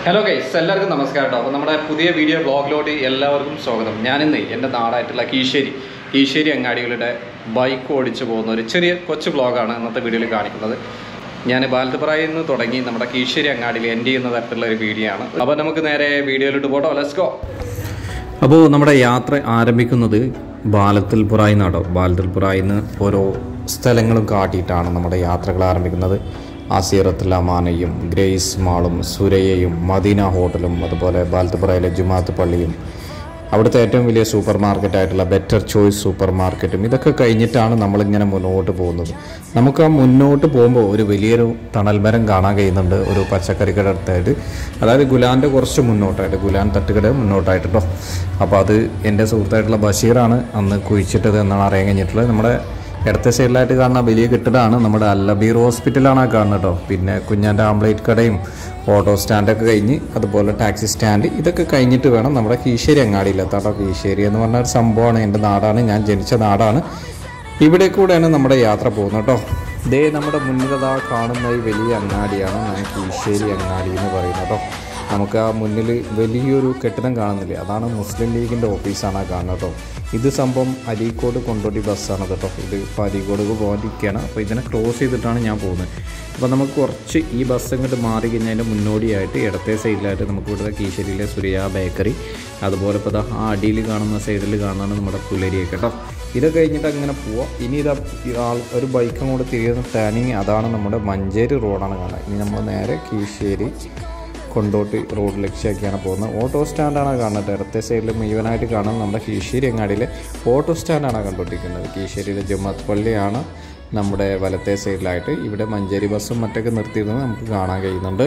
Hello guys എല്ലാവർക്കും നമസ്കാരം കേട്ടോ അപ്പോൾ നമ്മുടെ പുതിയ വീഡിയോ ബ്ലോഗിലോട്ട് എല്ലാവർക്കും സ്വാഗതം ഞാനിന്ന് എൻ്റെ നാടായിട്ടുള്ള കീശ്ശേരി കീശ്ശേരി അങ്ങാടികളുടെ ബൈക്ക് ഓടിച്ചു പോകുന്ന ഒരു ചെറിയ കൊച്ചു ബ്ലോഗാണ് ഇന്നത്തെ വീഡിയോയിൽ കാണിക്കുന്നത് ഞാൻ ബാലത്തുപുറയിൽ നിന്ന് തുടങ്ങി നമ്മുടെ കീശ്ശേരി അങ്ങാടിയിൽ എൻഡ് ചെയ്യുന്ന തരത്തിലുള്ള ഒരു വീഡിയോ ആണ് അപ്പോൾ നമുക്ക് നേരെ വീഡിയോയിലോട്ട് പോട്ടോ ലെറ്റ്സ് ഗോ അപ്പോൾ നമ്മുടെ യാത്ര ആരംഭിക്കുന്നത് ബാലത്തിൽപുറായി നിന്നാട്ടോ ബാലത്തിൽപുറായിൽ നിന്ന് ഓരോ സ്ഥലങ്ങളും കാട്ടിയിട്ടാണ് നമ്മുടെ യാത്രകൾ ആരംഭിക്കുന്നത് അസീറത്തുൽ അമാനയും ഗ്രേസ് മാളും സുരയ്യയും മദീന ഹോട്ടലും അതുപോലെ ബാലത്തുപുറയിലെ ജുമാത്ത് പള്ളിയും അവിടുത്തെ ഏറ്റവും വലിയ സൂപ്പർ മാർക്കറ്റായിട്ടുള്ള ബെറ്റർ ചോയ്സ് സൂപ്പർ മാർക്കറ്റും ഇതൊക്കെ കഴിഞ്ഞിട്ടാണ് നമ്മളിങ്ങനെ മുന്നോട്ട് പോകുന്നത് നമുക്ക് ആ മുന്നോട്ട് പോകുമ്പോൾ ഒരു വലിയൊരു തണൽമരം കാണാൻ കഴിയുന്നുണ്ട് ഒരു പച്ചക്കറിക്കട അടുത്തായിട്ട് അതായത് ഗുലാൻ്റെ കുറച്ച് മുന്നോട്ടായിട്ട് ഗുലാൻ തട്ടുകട മുന്നോട്ടായിട്ട് കേട്ടോ അപ്പോൾ അത് എൻ്റെ സുഹൃത്തായിട്ടുള്ള ബഷീറാണ് അന്ന് കുഴിച്ചിട്ടത് എന്നാണ് അറിയാൻ കഴിഞ്ഞിട്ടുള്ളത് നമ്മുടെ ഇടത്തെ സൈഡിലായിട്ട് കാണുന്ന വലിയ കെട്ടിടമാണ് നമ്മുടെ അല്ലബീർ ഹോസ്പിറ്റലാണ് ആ കാണുന്നത് കേട്ടോ പിന്നെ കുഞ്ഞാൻ്റെ ആംപ്ലേറ്റ് കടയും ഓട്ടോ സ്റ്റാൻഡൊക്കെ കഴിഞ്ഞ് അതുപോലെ ടാക്സി സ്റ്റാൻഡ് ഇതൊക്കെ കഴിഞ്ഞിട്ട് വേണം നമ്മുടെ കീശ്ശേരി അങ്ങാടിയിലെത്താം കേട്ടോ കീശ്ശേരി എന്ന് പറഞ്ഞ ഒരു സംഭവമാണ് എൻ്റെ നാടാണ് ഞാൻ ജനിച്ച നാടാണ് ഇവിടെ കൂടെയാണ് നമ്മുടെ യാത്ര പോകുന്നത് കേട്ടോ ദേ നമ്മുടെ മുന്നിലതാ കാണുന്ന ഈ വലിയ അങ്ങാടിയാണ് ഞാൻ കീശ്ശേരി അങ്ങാടി എന്ന് പറയുന്നത് കേട്ടോ നമുക്ക് ആ മുന്നിൽ വലിയൊരു കെട്ടിടം കാണുന്നില്ലേ അതാണ് മുസ്ലിം ലീഗിൻ്റെ ഓഫീസാണ് ആ കാണുന്നത് കേട്ടോ ഇത് സംഭവം അരീക്കോട് കൊണ്ടോട്ടി ബസ്സാണ് കേട്ടോ ഇത് ഇപ്പോൾ അരീക്കോട് പോകാതിരിക്കുകയാണ് അപ്പോൾ ഇതിനെ ക്രോസ് ചെയ്തിട്ടാണ് ഞാൻ പോകുന്നത് അപ്പോൾ നമുക്ക് കുറച്ച് ഈ ബസ് ഇങ്ങോട്ട് മാറി കഴിഞ്ഞതിൻ്റെ മുന്നോടിയായിട്ട് ഇടത്തെ സൈഡിലായിട്ട് നമുക്ക് ഇവിടെ കീശ്ശേരിയിലെ സുരിയ ബേക്കറി അതുപോലെ ഇപ്പോൾ ദാ ആ അടിയിൽ കാണുന്ന സൈഡിൽ കാണുന്നതാണ് നമ്മുടെ പുലരിയൊക്കെ കേട്ടോ ഇത് കഴിഞ്ഞിട്ട് അങ്ങനെ പോവാം ഇനി ഇതാ ഈ ആൾ ഒരു ബൈക്ക് അങ്ങോട്ട് തിരിയുന്ന ടേണിങ് അതാണ് നമ്മുടെ മഞ്ചേരി റോഡാണ് കാണുന്നത് ഇനി നമ്മൾ നേരെ കീശ്ശേരി കൊണ്ടോട്ടി റോഡ് ലക്ഷ്യമാക്കിയാണ് പോകുന്നത് ഓട്ടോ സ്റ്റാൻഡാണ് കാണുന്നത് ഇടത്തെ സൈഡിൽ മുഴുവനായിട്ട് കാണുന്നത് നമ്മുടെ കീശ്ശേരി അങ്ങാടിയിലെ ഓട്ടോ സ്റ്റാൻഡാണ് കണ്ടുകൊണ്ടിരിക്കുന്നത് കീശ്ശേരിയിലെ ജമാത്ത് പള്ളിയാണ് നമ്മുടെ വലത്തെ സൈഡിലായിട്ട് ഇവിടെ മഞ്ചേരി ബസ്സും മറ്റൊക്കെ നിർത്തിയിരുന്നത് നമുക്ക് കാണാൻ കഴിയുന്നുണ്ട്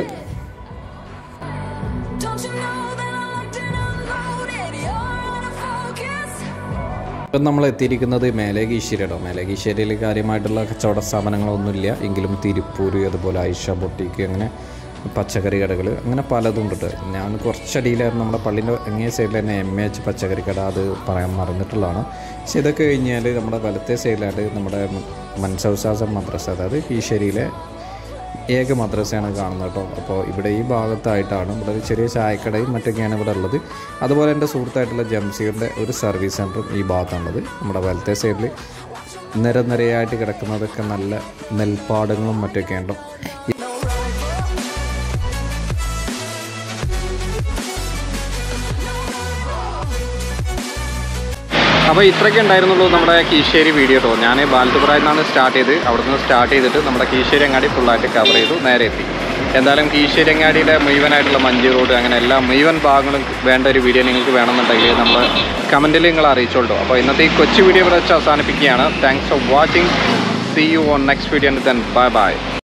Don't you know that I locked and unloaded? You're out of focus. ഇപ്പം നമ്മൾ എത്തിയിരിക്കുന്നത് മേലെ കീശ്ശേരിയുടെ മേലെ കീശ്ശേരിയിൽ കാര്യമായിട്ടുള്ള കച്ചവട സ്ഥാപനങ്ങളൊന്നുമില്ല എങ്കിലും തിരുപ്പൂര് അതുപോലെ ഐഷ ബൊട്ടിക്ക് അങ്ങനെ പച്ചക്കറി കടകൾ അങ്ങനെ പലതും ഉണ്ട് കേട്ടോ. ഞാൻ കുറച്ചടിയിലായിരുന്നു നമ്മുടെ പള്ളിൻ്റെ അങ്ങേ സൈഡിൽ തന്നെ എം എച്ച് പച്ചക്കറി കട അത് പറയാൻ മറന്നിട്ടുള്ളതാണ് പക്ഷെ ഇതൊക്കെ കഴിഞ്ഞാൽ നമ്മുടെ വലത്തെ സൈഡിലായിട്ട് നമ്മുടെ മൻസൗസാസം മദ്രസ അതായത് കീശ്ശേരിയിലെ ഏക മദ്രസയാണ് കാണുന്നത് കേട്ടോ അപ്പോൾ ഇവിടെ ഈ ഭാഗത്തായിട്ടാണ് ഇവിടെ ഒരു ചെറിയ ചായക്കടയും മറ്റൊക്കെയാണ് ഇവിടെ ഉള്ളത് അതുപോലെ എൻ്റെ സുഹൃത്തായിട്ടുള്ള ജംസീറിൻ്റെ ഒരു സർവീസ് സെൻറ്ററും ഈ ഭാഗത്താണുള്ളത് നമ്മുടെ വലത്തെ സൈഡിൽ നിരനിരയായിട്ട് കിടക്കുന്നതൊക്കെ നല്ല നെൽപ്പാടങ്ങളും മറ്റൊക്കെ ഉണ്ടോ അപ്പോൾ ഇത്രയൊക്കെ ഉണ്ടായിരുന്നുള്ളൂ നമ്മുടെ കീശ്ശേരി വീഡിയോ കേട്ടോ ഞാൻ ബാലത്തുപുറയിൽ നിന്നാണ് സ്റ്റാർട്ട് ചെയ്ത് അവിടെ നിന്ന് സ്റ്റാർട്ട് ചെയ്തിട്ട് നമ്മുടെ കീശ്ശേരി അങ്ങാടി ഫുള്ളായിട്ട് കവർ ചെയ്തു നേരെ എത്തി എന്തായാലും കീശ്ശേരി അങ്ങാടിയിലെ മുഴുവനായിട്ടുള്ള മഞ്ചി റോഡ് അങ്ങനെ എല്ലാ മുഴുവൻ ഭാഗങ്ങളും വേണ്ട ഒരു വീഡിയോ നിങ്ങൾക്ക് വേണമെന്നുണ്ടെങ്കിൽ നമ്മൾ കമൻറ്റിൽ നിങ്ങൾ അറിയിച്ചോളൂ അപ്പോൾ ഇന്നത്തെ ഈ കൊച്ചു വീഡിയോ ഇവിടെ വെച്ച് അവസാനിപ്പിക്കുകയാണ് thanks for watching see you on next video and then bye by